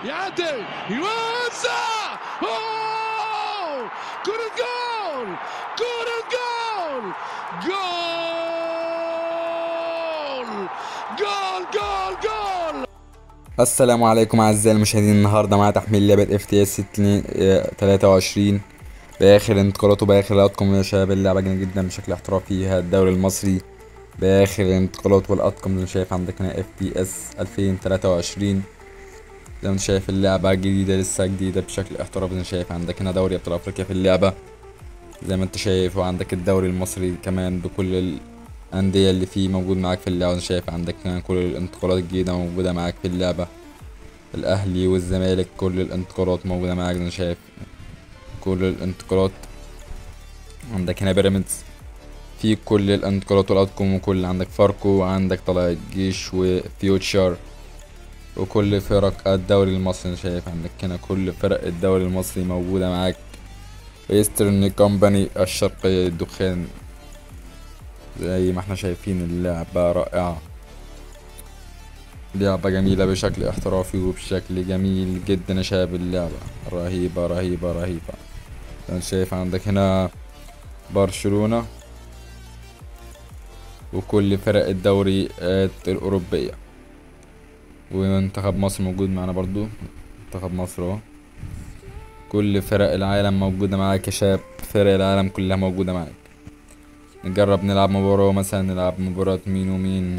يعدي يوزع أوه! كرة جول كرة جول جول جول جول جول السلام عليكم اعزائي المشاهدين النهارده مع تحميل لعبه اف تي اس 23 باخر انتقالات وباخر الاطقم يا شباب اللعبه جميله جدا بشكل احترافي ها الدوري المصري باخر الانتقالات والاطقم زي ما شايف عندك هنا اف تي اس 2023 زي ما انت شايف اللعبه جديده لسه جديده بشكل احترافي زي ما شايف عندك هنا دوري ابطال افريقيا في اللعبه زي ما انت شايف وعندك الدوري المصري كمان بكل الأندية اللي فيه موجود معاك في اللعبة شايف عندك كمان كل الانتقالات الجديدة موجودة معاك في اللعبة الأهلي والزمالك كل الانتقالات موجودة معاك زي ما شايف كل الانتقالات عندك هنا بيراميدز في كل الانتقالات والأطقم وكل عندك فاركو وعندك طلائع الجيش وفيوتشر وكل فرق الدوري المصري شايف عندك هنا كل فرق الدوري المصري موجودة معاك ايسترن كومباني الشرقية الدخان زي ما احنا شايفين اللعبة رائعة لعبة جميلة بشكل احترافي وبشكل جميل جدا يا شباب اللعبة رهيبة رهيبة رهيبة انت شايف عندك هنا برشلونة وكل فرق الدوريات الأوروبية ومنتخب مصر موجود معانا برضو منتخب مصر اهو كل فرق العالم موجودة معاك يا شباب فرق العالم كلها موجودة معاك نجرب نلعب مباراة مثلا نلعب مباراة مين ومين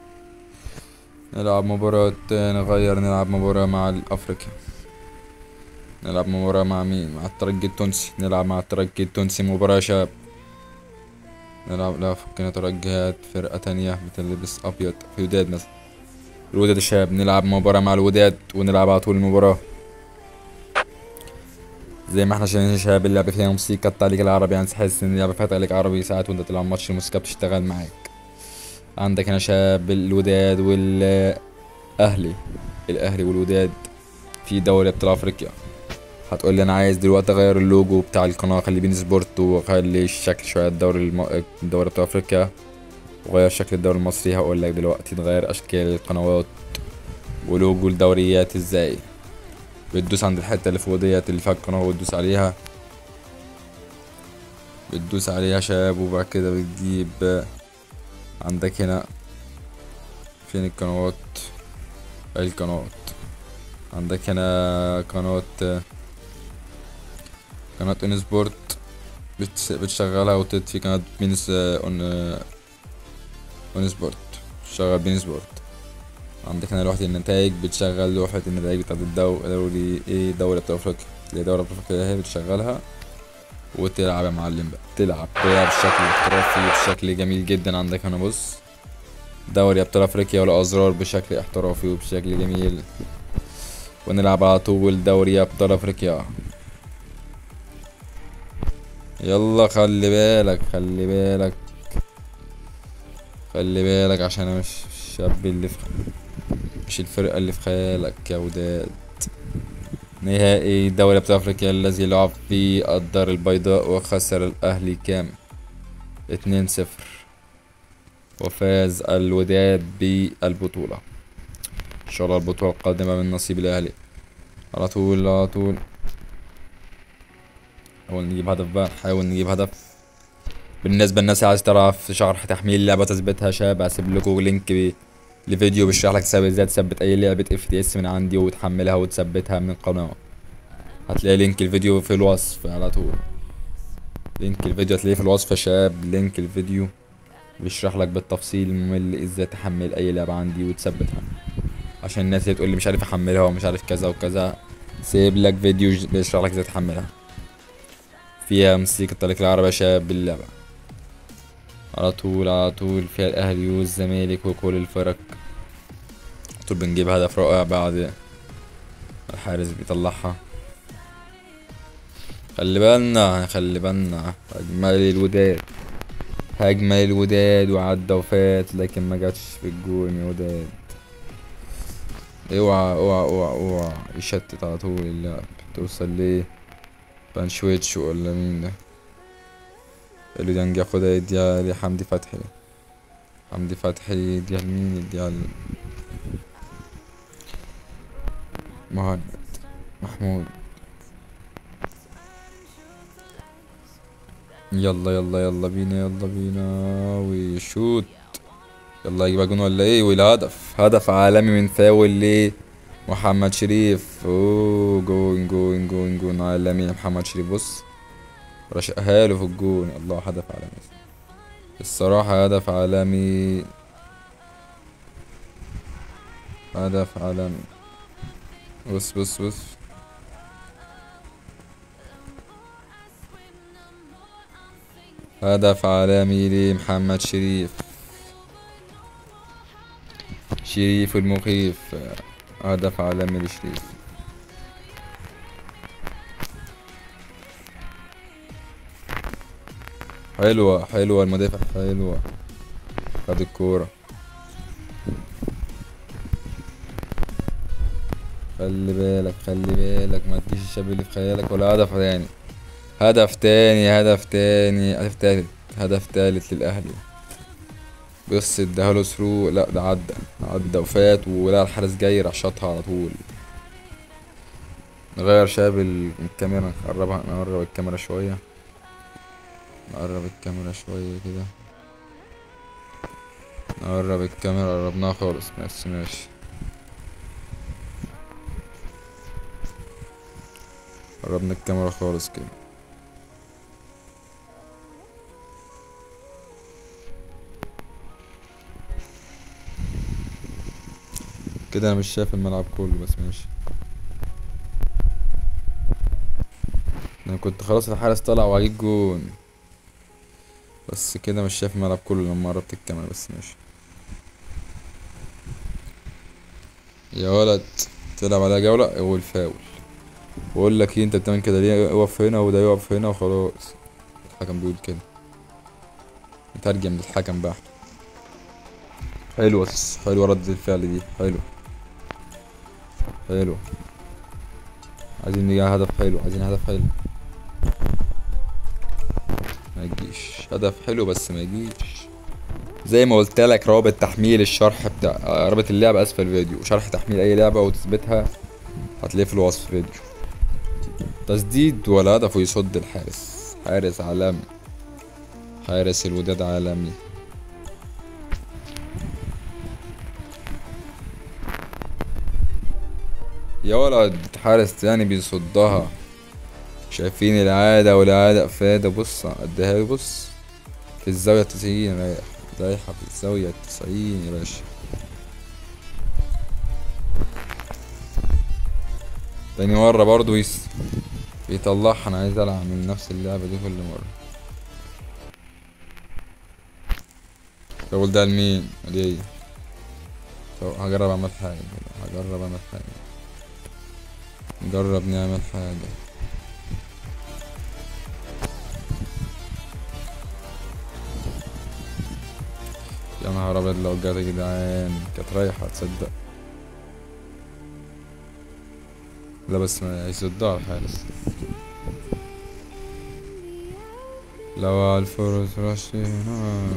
نلعب مباراة نغير نلعب مباراة مع الأفريقيا نلعب مباراة مع مين مع الترجي التونسي نلعب مع الترجي التونسي مباراة يا شباب نلعب لا فكنا ترجيات فرقة تانية بتلبس أبيض في وداد مثلا الوداد الشباب نلعب مباراة مع الوداد ونلعب على طول المباراة زي ما احنا شايفين يا شباب اللعبة فيها موسيقى التعليق العربي يعني تحس ان اللعبة فيها تعليق عربي ساعات وانت تلعب ماتش الموسيقى بتشتغل معاك عندك هنا شباب الوداد والاهلي الاهلي والوداد في دوري ابطال افريقيا هتقول لي انا عايز دلوقتي اغير اللوجو بتاع القناة اخليه بين سبورت واخلي الشكل شوية الدوري الم... دوري ابطال افريقيا وغير شكل الدوري المصري هقول لك دلوقتي نغير اشكال القنوات ولوجو الدوريات ازاي بتدوس عند الحته اللي فوق ديت اللي فيها القناه وتدوس عليها بتدوس عليها شباب وبعد كده بتجيب عندك هنا فين القنوات القنوات عندك هنا قناة قناة اون سبورت بتس- بتشغلها وتطفي قناة بين اون اون سبورت شغل بين سبورت عندك هنا لوحة النتائج بتشغل لوحة النتائج بتاعت الدوري ايه دوري ابطال افريقيا اللي هي دوري ابطال افريقيا هي بتشغلها وتلعب يا معلم بقى تلعب تلعب بشكل احترافي بشكل جميل جدا عندك هنا بص دوري ابطال افريقيا والازرار بشكل احترافي وبشكل جميل ونلعب على طول دوري ابطال افريقيا يلا خلي بالك خلي بالك خلي بالك عشان انا مش الشاب اللي في مش الفرقة اللي في خيالك يا وداد نهائي دوري ابطال افريقيا الذي لعب في الدار البيضاء وخسر الاهلي كام اتنين صفر وفاز الوداد بالبطولة ان شاء الله البطولة القادمة من نصيب الاهلي على طول على طول نحاول نجيب هدف بقى نحاول نجيب هدف بالنسبة للناس اللي عايز تعرف شرح تحميل اللعبة تثبيتها شاب هسيب لكم لينك ب- لفيديو بيشرح لك تثبت ازاي تثبت اي لعبة اف تي اس من عندي وتحملها وتثبتها من القناة هتلاقي لينك الفيديو في الوصف على طول لينك الفيديو هتلاقيه في الوصف يا شباب لينك الفيديو بيشرح لك بالتفصيل الممل ازاي تحمل اي لعبة عندي وتثبتها عشان الناس اللي تقول لي مش عارف احملها ومش عارف كذا وكذا سيب لك فيديو ج- بيشرح لك ازاي تحملها فيها موسيقى الطريق العربي يا شباب باللعبة على طول على طول فيها الاهلي والزمالك وكل الفرق على طول بنجيب هدف رائع بعد الحارس بيطلعها خلي بالنا خلي بالنا اجمل الوداد هجمة الوداد وعدى وفات لكن ما جاتش في الجون يا وداد اوعى اوعى اوعى اوعى يشتت على طول اللعب توصل ليه بانشويتش ولا مين ده اللي ديانج ياخدها يديها لحمدي فتحي حمدي فتحي يديها لمين يديها ل... مهند محمود يلا يلا يلا بينا يلا بينا ويشوت يلا يجيب جون ولا ايه والهدف هدف عالمي من فاول ليه محمد شريف اوه جون جون جون جون عالمي محمد شريف بص رشقها له في الجون الله هدف عالمي الصراحة هدف عالمي هدف عالمي بص بص بص هدف عالمي لمحمد شريف شريف المخيف هدف عالمي لشريف حلوة حلوة المدافع حلوة خد الكورة خلي بالك خلي بالك ما تجيش الشاب اللي في خيالك ولا هدف تاني هدف تاني هدف تاني هدف تالت هدف تالت للأهلي بص اداها ثرو لا ده عدى عدى وفات ولقى الحارس جاي راح شاطها على طول نغير شاب الكاميرا نقربها نقرب الكاميرا شوية نقرب الكاميرا شوية كده نقرب الكاميرا قربناها خالص بس ماشي قربنا الكاميرا خالص كده كده انا مش شايف الملعب كله بس ماشي انا كنت خلاص الحارس طلع وهجيب جون بس كده مش شايف الملعب كله لما قربت الكاميرا بس ماشي يا ولد تلعب عليها جولة اول فاول بقول لك ايه انت بتعمل كده ليه اقف هنا وده يقف هنا وخلاص الحكم بيقول كده نترجم للحكم بقى حلوة حلوة ردة الفعل دي حلو حلو عايزين نجي هدف حلو عايزين هدف حلو ما يجيش هدف حلو بس ما يجيش زي ما قلت لك رابط تحميل الشرح بتاع رابط اللعبة اسفل الفيديو شرح تحميل اي لعبة وتثبتها هتلاقيه في الوصف فيديو تسديد ولا هدف ويصد الحارس حارس عالمي حارس الوداد عالمي يا ولد حارس تاني بيصدها شايفين العادة والعادة افادة بص اديها له بص في الزاوية التسعين رايح رايحة في الزاوية التسعين يا باشا تاني مرة برضو يس بيطلعها انا عايز العب من نفس اللعبة دي كل مرة الراجل ده لمين؟ ليه؟ طب هجرب اعمل حاجة هجرب اعمل حاجة نجرب نعمل حاجة يا نهار ابيض لو جت يا جدعان كانت رايحة تصدق لا بس ما هيصدها الحارس لو الفرص رشي هنا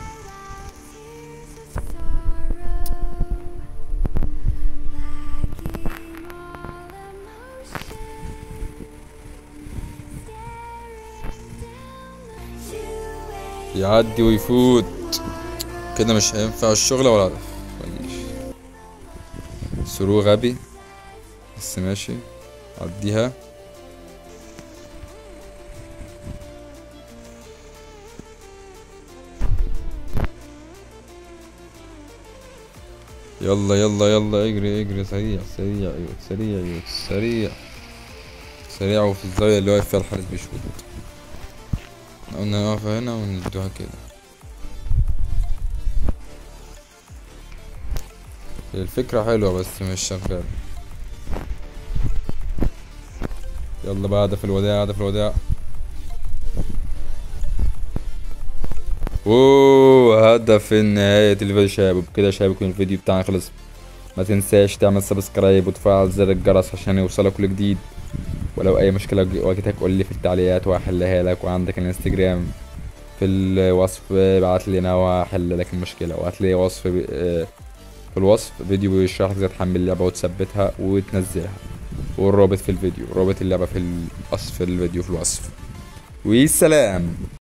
يعدي ويفوت كده مش هينفع الشغل ولا هدف مفيش سرو غبي بس ماشي عديها يلا يلا يلا اجري اجري سريع سريع ايوه سريع ايوه سريع سريع وفي الزاوية اللي واقف فيها الحارس بيشوط قلنا نقف هنا وندوها كده هي الفكرة حلوة بس مش شغالة يلا بقى هدف الوداع هدف الوداع اوه هدف نهاية الفيديو شباب وبكده يا شباب يكون الفيديو بتاعنا خلص ما تنساش تعمل سبسكرايب وتفعل زر الجرس عشان يوصلك كل جديد ولو اي مشكلة واجهتك قول لي في التعليقات وهحلها لك وعندك الانستجرام في الوصف ابعت لي انا وهحل لك المشكلة وهتلاقي وصف ب- آه، في الوصف فيديو بيشرح لك ازاي تحمل اللعبة وتثبتها وتنزلها والرابط في الفيديو رابط اللعبة في الوصف في الفيديو في الوصف والسلام